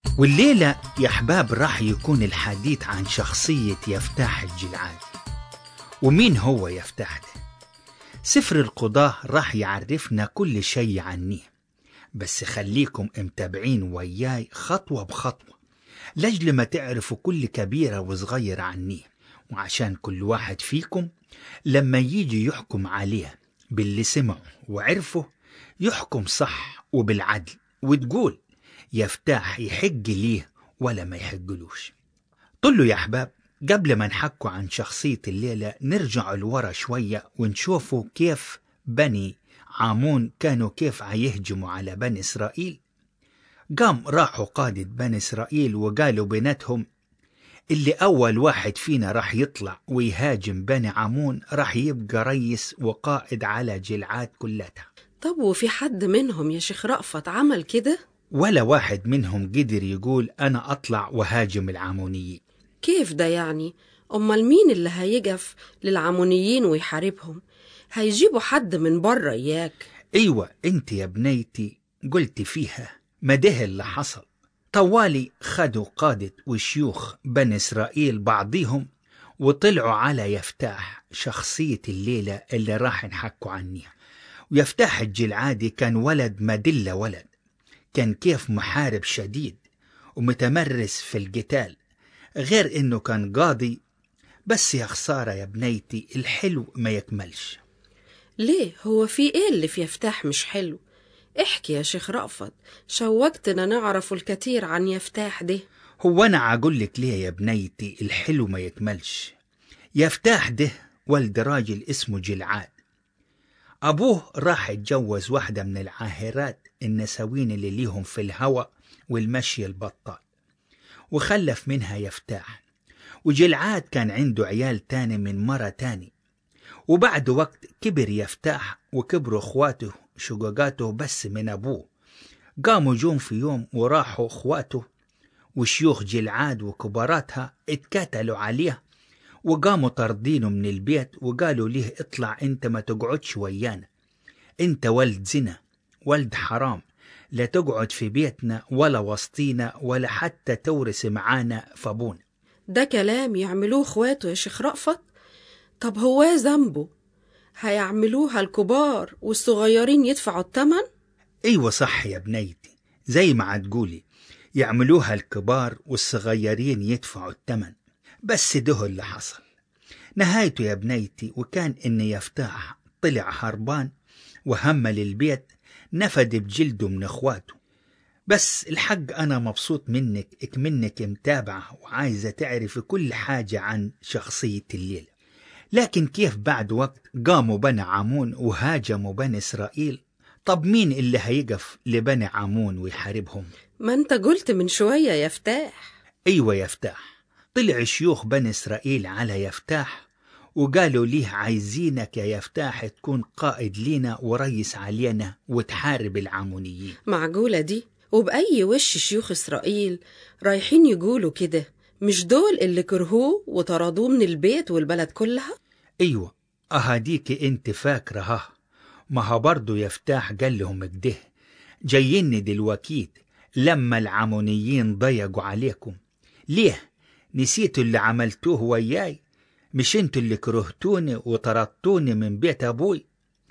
والليلة يا أحباب راح يكون الحديث عن شخصية يفتاح الجلعاد ومين هو يفتاح ده سفر القضاة راح يعرفنا كل شيء عنه بس خليكم متابعين وياي خطوة بخطوة لجل ما تعرفوا كل كبيرة وصغيرة عنه وعشان كل واحد فيكم لما يجي يحكم عليه باللي سمعه وعرفه يحكم صح وبالعدل وتقول يفتاح يحق ليه ولا ما يحقلوش طلوا يا أحباب قبل ما نحكوا عن شخصية الليلة نرجع لورا شوية ونشوفوا كيف بني عامون كانوا كيف عيهجموا على بني إسرائيل قام راحوا قادة بني إسرائيل وقالوا بيناتهم اللي أول واحد فينا راح يطلع ويهاجم بني عامون راح يبقى ريس وقائد على جلعاد كلها طب وفي حد منهم يا شيخ رأفت عمل كده؟ ولا واحد منهم قدر يقول أنا أطلع وهاجم العامونيين كيف ده يعني؟ أمال مين اللي هيجف للعمونيين ويحاربهم؟ هيجيبوا حد من بره إياك أيوة أنت يا بنيتي قلت فيها ما ده اللي حصل طوالي خدوا قادة وشيوخ بني إسرائيل بعضيهم وطلعوا على يفتاح شخصية الليلة اللي راح نحكوا عنها ويفتاح الجلعادي كان ولد مدلة ولد كان كيف محارب شديد ومتمرس في القتال غير انه كان قاضي بس يا خسارة يا بنيتي الحلو ما يكملش ليه هو في ايه اللي في يفتاح مش حلو احكي يا شيخ رأفت شوقتنا نعرف الكثير عن يفتاح ده هو انا عقول لك ليه يا بنيتي الحلو ما يكملش يفتاح ده ولد راجل اسمه جلعاد أبوه راح يتجوز واحدة من العاهرات النسوين اللي ليهم في الهوى والمشي البطال وخلف منها يفتاح وجلعاد كان عنده عيال تاني من مرة تاني وبعد وقت كبر يفتاح وكبروا اخواته شققاته بس من أبوه قاموا جوم في يوم وراحوا اخواته وشيوخ جلعاد وكباراتها اتكاتلوا عليه وقاموا طردينه من البيت وقالوا ليه اطلع انت ما تقعدش ويانا انت ولد زنا ولد حرام لا تقعد في بيتنا ولا وسطينا ولا حتى تورث معانا فابونا ده كلام يعملوه اخواته يا شيخ رأفت طب هو إيه ذنبه هيعملوها الكبار والصغيرين يدفعوا التمن ايوه صح يا بنيتي زي ما هتقولي يعملوها الكبار والصغيرين يدفعوا التمن بس ده اللي حصل نهايته يا بنيتي وكان ان يفتاح طلع هربان وهمل البيت نفد بجلده من اخواته بس الحق انا مبسوط منك اكمنك متابعة وعايزة تعرفي كل حاجة عن شخصية الليلة لكن كيف بعد وقت قاموا بني عامون وهاجموا بني اسرائيل طب مين اللي هيقف لبني عامون ويحاربهم ما انت قلت من شوية يا فتاح ايوه يفتاح طلع شيوخ بني إسرائيل على يفتاح وقالوا ليه عايزينك يا يفتاح تكون قائد لينا وريس علينا وتحارب العمونيين معقولة دي وبأي وش شيوخ إسرائيل رايحين يقولوا كده مش دول اللي كرهوه وطردوه من البيت والبلد كلها أيوة أهاديك أنت فاكرة ها ما ها برضو يفتاح قال لهم كده جايين دلوكيت لما العمونيين ضيقوا عليكم ليه نسيتوا اللي عملتوه وياي مش انتوا اللي كرهتوني وطردتوني من بيت ابوي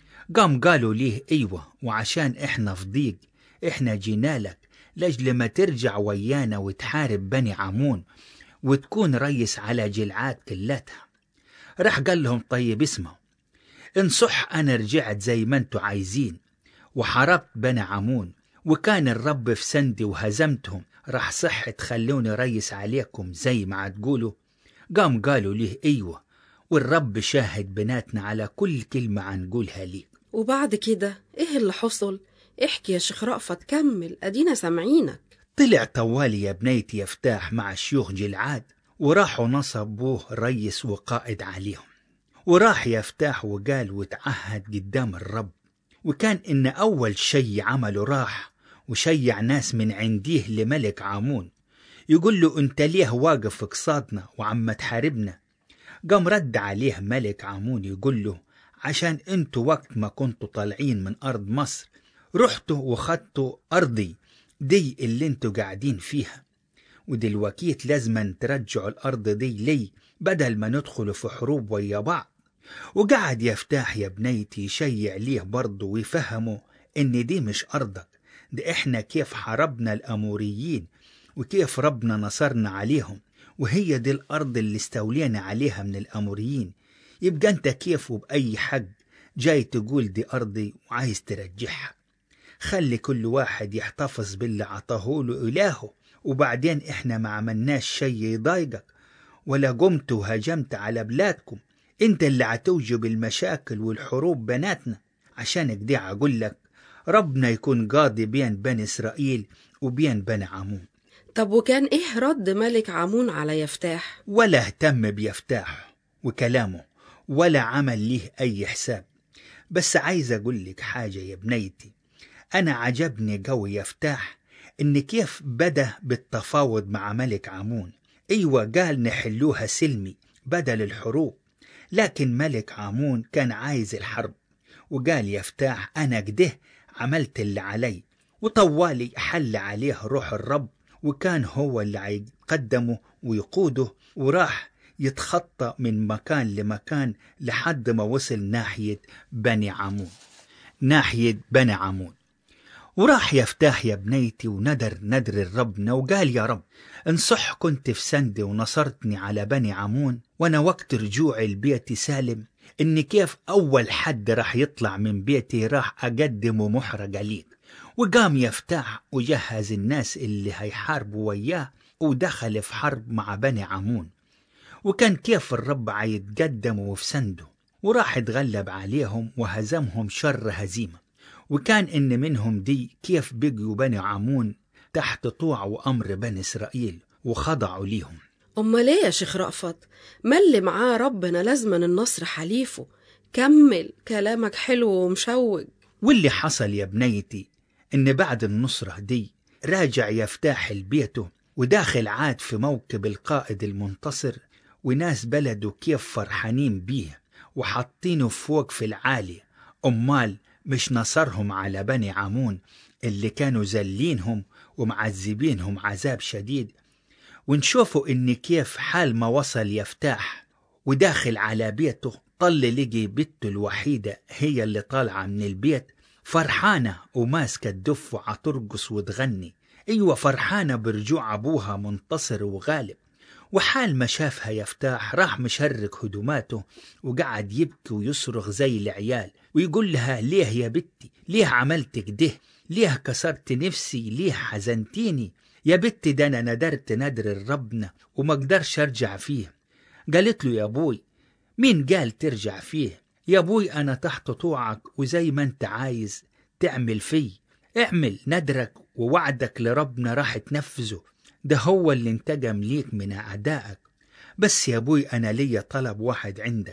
قام قالوا ليه ايوه وعشان احنا في ضيق احنا جينا لك لاجل ما ترجع ويانا وتحارب بني عمون وتكون ريس على جلعاد كلتها راح قال لهم طيب اسمعوا ان صح انا رجعت زي ما انتوا عايزين وحاربت بني عمون وكان الرب في سندي وهزمتهم راح صح تخلوني ريس عليكم زي ما تقولوا قام قالوا ليه ايوه والرب شاهد بناتنا على كل كلمة عنقولها ليك وبعد كده ايه اللي حصل احكي يا شيخ رأفت كمل ادينا سامعينك طلع طوالي يا بنيتي يفتاح مع شيوخ جلعاد وراحوا نصبوه ريس وقائد عليهم وراح يفتاح وقال وتعهد قدام الرب وكان إن أول شي عمله راح وشيع ناس من عنديه لملك عامون يقول له أنت ليه واقف في قصادنا وعم تحاربنا قام رد عليه ملك عامون يقول له عشان انتوا وقت ما كنتوا طالعين من أرض مصر رحتوا وخدتوا أرضي دي اللي انتوا قاعدين فيها ودلوقيت لازما ترجعوا الأرض دي لي بدل ما ندخل في حروب ويا بعض وقعد يفتح يا بنيتي يشيع ليه برضه ويفهمه إن دي مش أرضك ده إحنا كيف حاربنا الأموريين وكيف ربنا نصرنا عليهم وهي دي الأرض اللي استولينا عليها من الأموريين يبقى أنت كيف وبأي حق جاي تقول دي أرضي وعايز ترجعها خلي كل واحد يحتفظ باللي عطاهوله إلهه وبعدين إحنا ما عملناش شي يضايقك ولا قمت وهجمت على بلادكم انت اللي هتوجب المشاكل والحروب بناتنا عشان كده أقول لك ربنا يكون قاضي بين بني إسرائيل وبين بني عمون طب وكان إيه رد ملك عمون على يفتاح ولا اهتم بيفتاح وكلامه ولا عمل ليه أي حساب بس عايز أقول لك حاجة يا بنيتي أنا عجبني قوي يفتاح إن كيف بدأ بالتفاوض مع ملك عمون أيوة قال نحلوها سلمي بدل الحروب لكن ملك عمون كان عايز الحرب وقال يفتاح أنا كده عملت اللي علي وطوالي حل عليه روح الرب وكان هو اللي هيقدمه ويقوده وراح يتخطى من مكان لمكان لحد ما وصل ناحية بني عمون ناحية بني عمون وراح يفتح يا بنيتي وندر ندر الربنا وقال يا رب إن صح كنت في سندي ونصرتني على بني عمون وأنا وقت رجوعي لبيتي سالم إن كيف أول حد راح يطلع من بيتي راح أقدمه محرقة ليك وقام يفتح وجهز الناس اللي هيحاربوا وياه ودخل في حرب مع بني عمون وكان كيف الرب عيتقدم في سنده وراح اتغلب عليهم وهزمهم شر هزيمة وكان إن منهم دي كيف بقيوا بني عمون تحت طوع وأمر بني إسرائيل وخضعوا ليهم أمال ليه يا شيخ رأفت ما اللي معاه ربنا لازما النصر حليفه كمل كلامك حلو ومشوق واللي حصل يا بنيتي إن بعد النصرة دي راجع يفتح لبيته وداخل عاد في موكب القائد المنتصر وناس بلده كيف فرحانين بيه وحاطينه فوق في العالي أمال مش نصرهم على بني عمون اللي كانوا زلينهم ومعذبينهم عذاب شديد ونشوفوا إن كيف حال ما وصل يفتاح وداخل على بيته طل لقي بنته الوحيدة هي اللي طالعة من البيت فرحانة وماسكة الدف وعترقص وتغني أيوة فرحانة برجوع أبوها منتصر وغالب وحال ما شافها يفتاح راح مشرك هدوماته وقعد يبكي ويصرخ زي العيال ويقول لها ليه يا بنتي ليه عملت كده ليه كسرت نفسي ليه حزنتيني يا بنتي ده انا ندرت ندر الربنا وما اقدرش ارجع فيه قالت له يا ابوي مين قال ترجع فيه يا ابوي انا تحت طوعك وزي ما انت عايز تعمل فيه اعمل ندرك ووعدك لربنا راح تنفذه ده هو اللي انتقم ليك من أعدائك بس يا أبوي أنا ليا طلب واحد عندك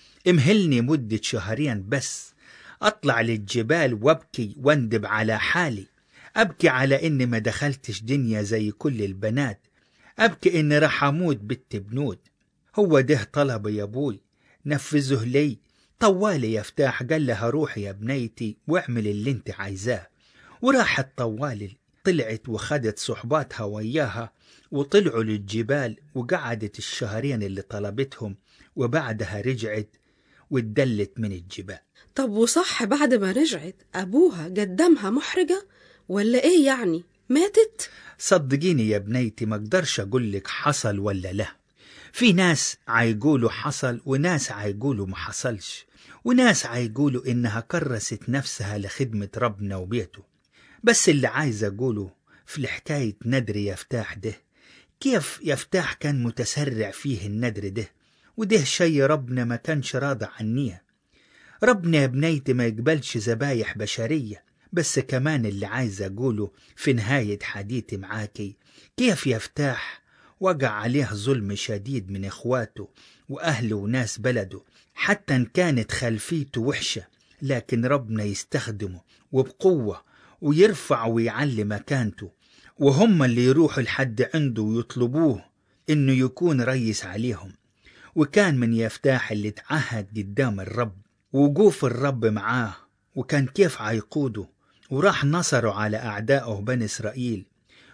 امهلني مدة شهرين بس أطلع للجبال وابكي واندب على حالي أبكي على إني ما دخلتش دنيا زي كل البنات أبكي إني راح أموت بنت بنود هو ده طلبي يا أبوي نفذه لي طوالي يفتاح قال لها روحي يا بنيتي واعمل اللي انت عايزاه وراحت طوالي طلعت وخدت صحباتها وياها وطلعوا للجبال وقعدت الشهرين اللي طلبتهم وبعدها رجعت واتدلت من الجبال طب وصح بعد ما رجعت أبوها قدمها محرجة ولا إيه يعني ماتت صدقيني يا بنيتي ما اقدرش اقول لك حصل ولا لا في ناس عيقولوا حصل وناس عيقولوا ما حصلش وناس عيقولوا انها كرست نفسها لخدمة ربنا وبيته بس اللي عايز أقوله في حكاية ندر يفتاح ده كيف يفتاح كان متسرع فيه الندر ده وده شي ربنا ما كانش راضى عنيه ربنا يا بنيتي ما يقبلش ذبايح بشرية بس كمان اللي عايز أقوله في نهاية حديثي معاكي كيف يفتاح وقع عليه ظلم شديد من إخواته وأهله وناس بلده حتى إن كانت خلفيته وحشة لكن ربنا يستخدمه وبقوة ويرفع ويعلي مكانته وهم اللي يروحوا لحد عنده ويطلبوه انه يكون ريس عليهم وكان من يفتاح اللي تعهد قدام الرب ووقوف الرب معاه وكان كيف عيقوده وراح نصروا على أعدائه بني إسرائيل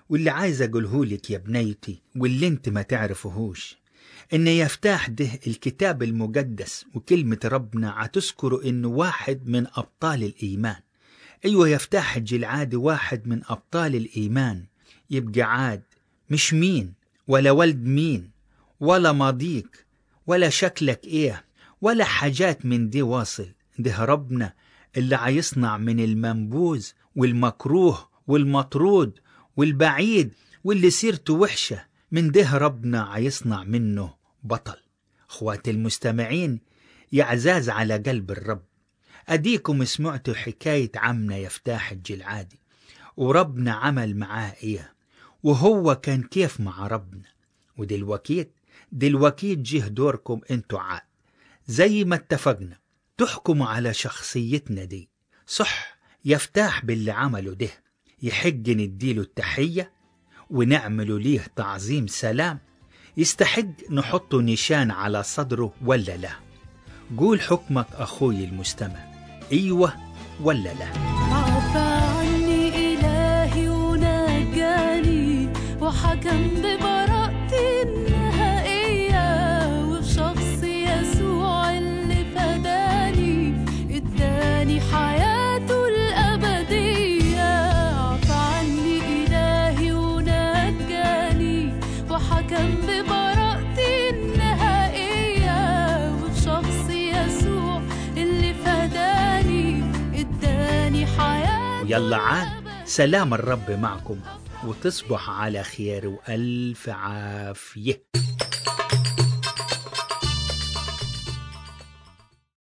واللي عايز أقوله لك يا بنيتي واللي انت ما تعرفهوش إن يفتح ده الكتاب المقدس وكلمة ربنا عتذكروا إنه واحد من أبطال الإيمان أيوة يفتح الجلعادي واحد من أبطال الإيمان يبقى عاد مش مين ولا ولد مين ولا ماضيك ولا شكلك إيه ولا حاجات من دي واصل ده ربنا اللي عيصنع من المنبوذ والمكروه والمطرود والبعيد واللي سيرته وحشة من ده ربنا عيصنع منه بطل اخواتي المستمعين يا عزاز على قلب الرب أديكم سمعتوا حكاية عمنا يفتاح الجلعادي وربنا عمل معاه إيه وهو كان كيف مع ربنا ودلوكيت دلوكيت جه دوركم انتوا عاد زي ما اتفقنا تحكموا على شخصيتنا دي صح يفتاح باللي عمله ده يحق نديله التحية ونعمله ليه تعظيم سلام يستحق نحطه نشان على صدره ولا لا قول حكمك أخوي المستمع أيوة ولا لا عفى عني إلهي ونجاني وحكم ببراءتي النهائية وفي شخص يسوع اللي فداني اداني حياته الأبدية عفى عني إلهي ونجاني وحكم ببراءتي النهائية وفي شخص يسوع اللي فداني اداني حياة ويلا عاد سلام الرب معكم وتصبح على خير وألف عافية